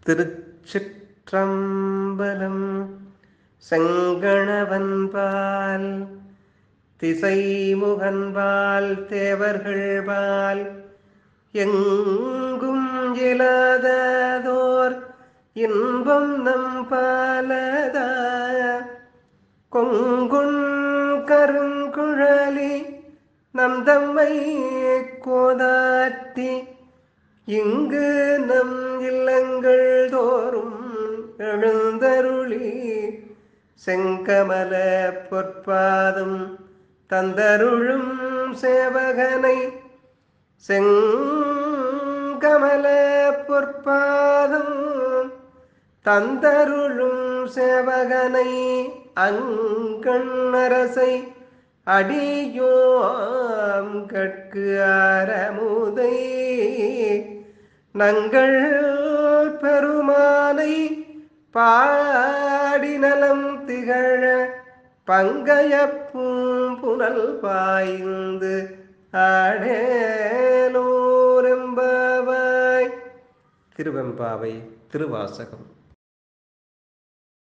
திருச்சிற்றம்பலம் செங்கணவன்பால் திசைமுகன்பால் தேவர்கள்பால் எங்கும் இலாததோர் இன்பம் நம் பாலதா கொங்குண் கருங்குழலி நம் தம்மை கோதாட்டி இங்கு நம் இல்லங்கள் தோறும் எழுந்தருளி செங்கமல பொற்பாதம் தந்தருளும் சேவகனை செங்கமல பொற்பாதம் தந்தருளும் சேவகனை அங்கண்ணரசை அடியோம் கட்கு அறமுதை நங்கள் பெருமானை பாடி நலம் திகழ பங்கைய பூம்புனல் பாய்ந்து ஆடேலோரெம்பவாய் திருவெம்பாவை திருவாசகம்